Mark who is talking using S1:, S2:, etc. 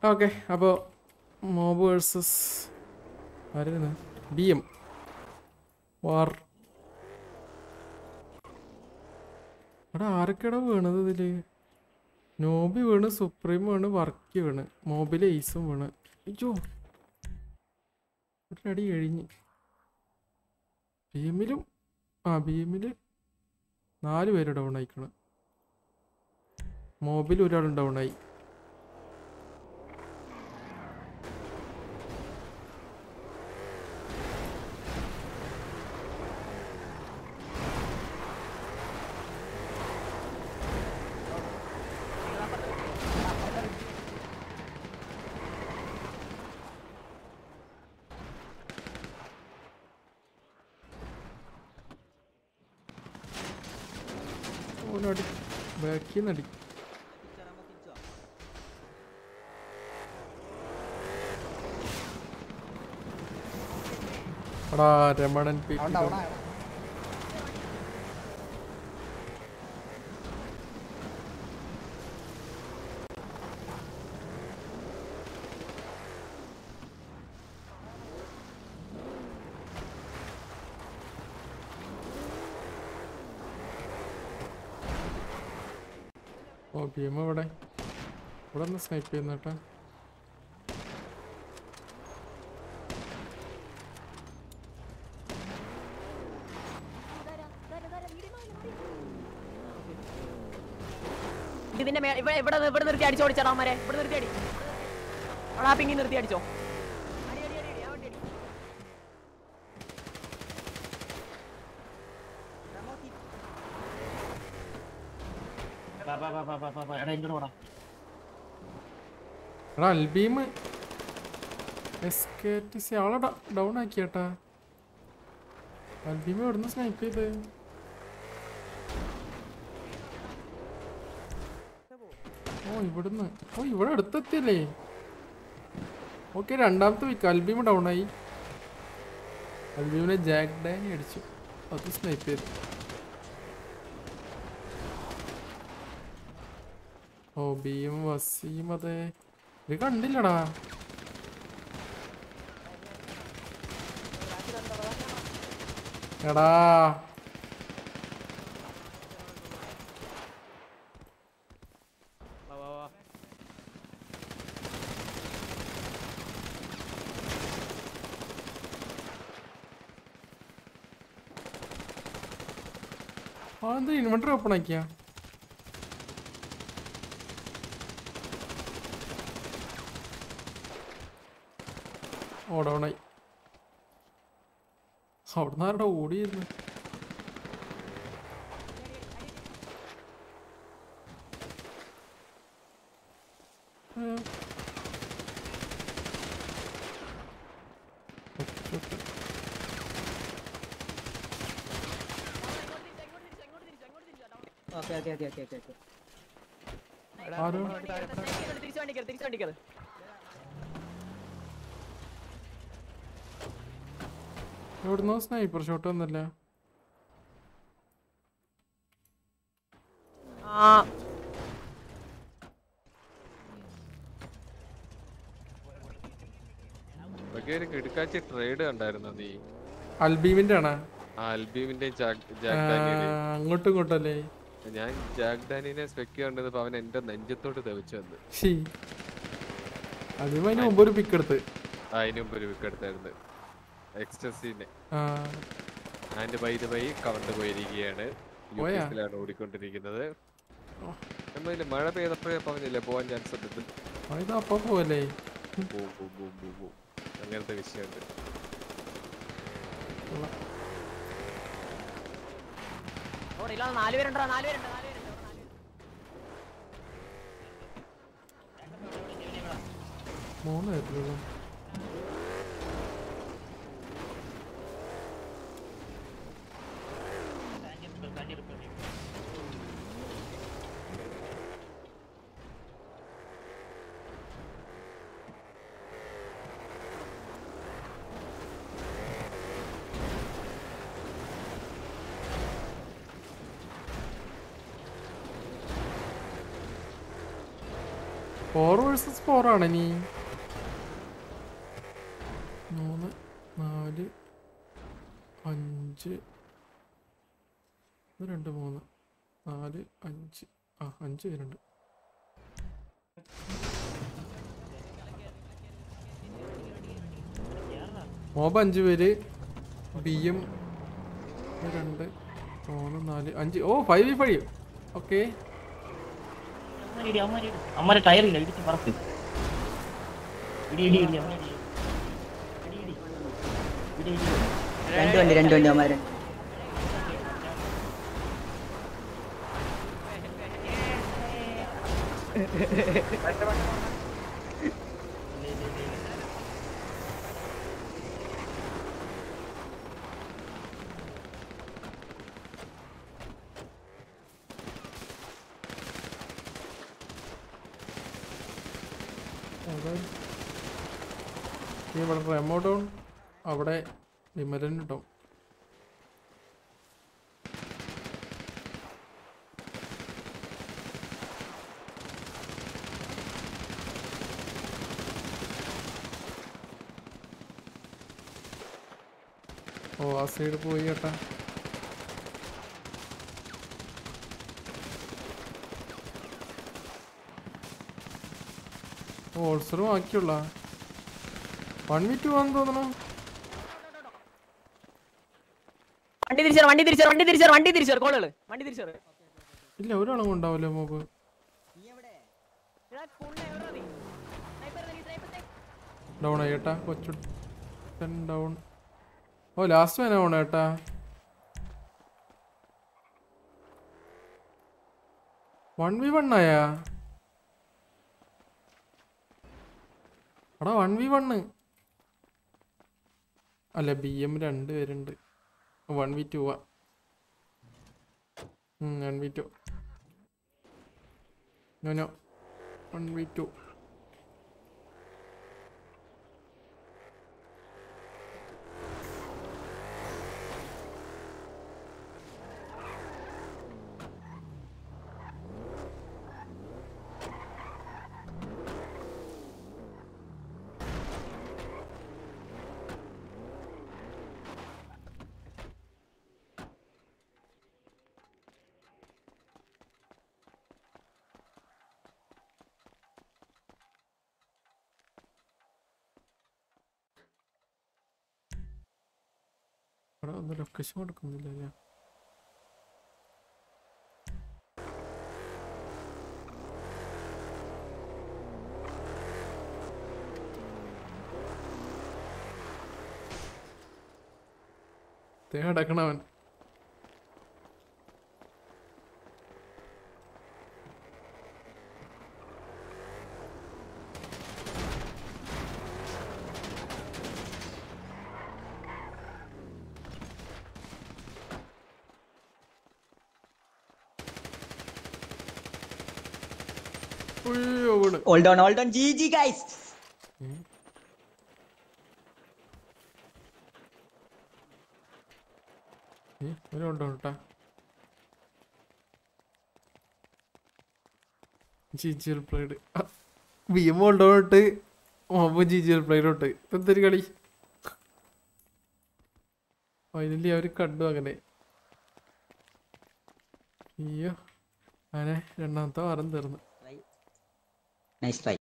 S1: Okay അപ്പോൾ mob versus ആരായിരുന്നു B M war എടാ ആരൊക്കെയാടാ വീണത് ഇതില് നോബി വീണ് സുപ്രീം വീണ് വർക്ക് വീണ് മോബിൽ എയ്സും വീണ് അയ്യോ ഒരു അടി കഴിഞ്ഞ് ബി എമ്മിലും ആ ബി എമ്മില് നാല് പേര് ഡൗൺ ആയിക്കണ് മോബിൽ ഒരാൾ ഡൗൺ ആയി ഓനടി ബാക്കിൽ നിന്ന് അടി എടാ രമണൻ പി
S2: അവൻ ഡൗൺ ആയോ
S1: ഓ പി എം ഇവിടെ ഇവിടെ ഒന്ന് സ്നൈപ്പ് ചെയ്യുന്ന കേട്ടാ
S3: ഇതിന്റെ മേ- ഇവിടെ ഇവിടെ ഇവിടെ നിർത്തി അടിച്ചോ ഓടിച്ചാടാ അവന്മാരെ ഇവിടെ നിർത്തി അടി അവിടെ ആ പിങ്ങി നിർത്തി അടിച്ചോ അടി, അടി, അടി, അടി, ആ വണ്ടി അടി.
S1: എടാ അൽബീം എസ് കെ ടി സി ആളെ ഡൗൺ ആക്കി കേട്ടാ അൽബീം എവിടുന്ന് സ്നൈപ്പ് ചെയ്ത് ഓ ഇവിടുന്ന് ഓ ഇവിടെ അടുത്തെത്തിയല്ലേ ഓക്കെ രണ്ടാമത്തെ വീക്ക് അൽബീം ഡൗൺ ആയി അൽബീമിനെ ജാക്ക് ഡാനി അടിച്ചു അത് സ്നൈപ്പ് ചെയ്തു ഓ ബിയും വസീം അതെ ഇത് കണ്ടില്ലടാ എടാ ആ എന്താ ഇൻവെർട്ടർ ഓപ്പൺ ആക്കിയാ ഓടോണായി അവിടുന്ന് ആരുടെ ഓടിയിരുന്നു ഏ. ഒറ്റ ഒറ്റ.
S2: Okay okay okay okay okay okay
S1: ആരോ
S3: തിരിച്ചു വണ്ടി കയറി തിരിച്ചു വണ്ടി കയറി
S1: എവിടുന്നോ സ്നൈപ്പർ ഷോട്ട് വന്നില്ല
S3: ആ
S4: ഇതൊക്കെ ഒരു കിടക്കാച്ചി ട്രേഡ് കണ്ടായിരുന്നോ നീ
S1: അൽബീമിന്റെ ആണോ
S4: ആ അൽബീമിന്റെയും ജാക്ക്
S1: ആ,
S4: ജാക്ക് ഡാനിയുടെയും
S1: അങ്ങോട്ടും ഇങ്ങോട്ടല്ലേ
S4: ഞാൻ ജാക്ക് ഡാനിനെ സ്പെക്ക് കണ്ടപ്പോ അവൻ എന്റെ നെഞ്ചത്തോട്ട് തെളിച്ചു വന്ന്
S1: ഷീ അൽബീം അതിന് മുമ്പ് ഒരു പിക്ക് എടുത്ത്
S4: ആ, അതിന് മുമ്പ് ഒരു വിക്ക് എടുത്തായിരുന്നു എക്സ്റ്റസീനെ
S1: ആ
S4: അതിന്റെ ബൈത് ബൈ കവണ്ട് പോയിരിക്കുകയാണ്
S1: പോയാ?
S4: യുഎസിലാണ് ഓടിക്കൊണ്ടിരിക്കുന്നത് നമ്മളില് മഴ പെയ്തപ്പോഴേ പറഞ്ഞില്ലേ പോവാൻ ചാൻസ് ഉണ്ട്
S1: ആ, ഇത് അപ്പൊ പോവല്ലേ
S4: boom, boom, boom, boom, boom. അങ്ങനത്തെ വിഷയമുണ്ട്
S1: കൊള്ളാം.
S3: ഓ ഇല്ല നാല് പേരുണ്ടോ നാല് പേരുണ്ട് നാല് പേരുണ്ട് അവിടെ നാല് പേരുണ്ട്.
S1: മൂന്ന് പേരുള്ളൂ ഫോർ വേഴ്സസ് ഫോർ ആണ് നീ മൂന്ന് നാല് അഞ്ച് ഇത് രണ്ട് മൂന്ന് നാല് അഞ്ച് ആ അഞ്ച് പേരുണ്ട് മോബ് അഞ്ച് പേര് ബിയും രണ്ട് മൂന്ന് നാല് അഞ്ച് ഓ ഫൈവ് ഫൈവ് ഓക്കെ
S5: അമ്മമാരിടി അമ്മമാരി അമ്മമാരെ ടയറില്ല ഇടിച്ച് പറക്ക് ഇടി ഇടി ഇടി അമ്മമാരി ഇടി ഇടി ഇടി ഇടി
S2: രണ്ട് വണ്ടി രണ്ട് വണ്ടി അമ്മമാര്
S1: നീ ഇവിടെ റെമോ ഡൗൺ അവിടെ വിമലൻ ഡൗൺ ഓ ആ സൈഡ് പോയി കേട്ടാ ഓൾസറും ബാക്കിയുള്ള വൺ വി ടു ആണെന്ന് തോന്നണു
S3: വണ്ടി തിരിച്ചോ വണ്ടി തിരിച്ചോ വണ്ടി തിരിച്ചോ വണ്ടി തിരിച്ചോ കോളുകൾ വണ്ടി തിരിച്ചോ
S1: ഇല്ല ഒരാളും ഉണ്ടാവില്ല മോബ് ഡൗൺ ആയി ഏട്ടാ കൊച്ചു ഡൗൺ ഓ ലാസ്റ്റ് വേന ഡൗൺ ഏട്ടാ വൺ വി വൺ ആയാ എടാ വൺ വി വണ്ണ് അല്ല ബി എം രണ്ട് പേരുണ്ട് വൺ വി ടു ആ one V two no no one V two അവിടെ ഒന്ന് ലൊക്കേഷൻ കൊടുക്കുന്നില്ലല്ലേ ദേ അടക്കണവൻ ഉയ്യോ വീണ്
S2: hold on hold on G G guys
S1: ഏ, ഒരു ഉണ്ടോ കേട്ടാ G G well played B M ഉണ്ടോ ഇട്ട് mob G G well played ഇട്ട് എന്തൊരു കളി ഫൈനലി അവർ കണ്ടു അങ്ങനെ അയ്യോ അങ്ങനെ രണ്ടാമത്തെ വാരം തീർന്നു
S2: നൈസ് ട്രൈ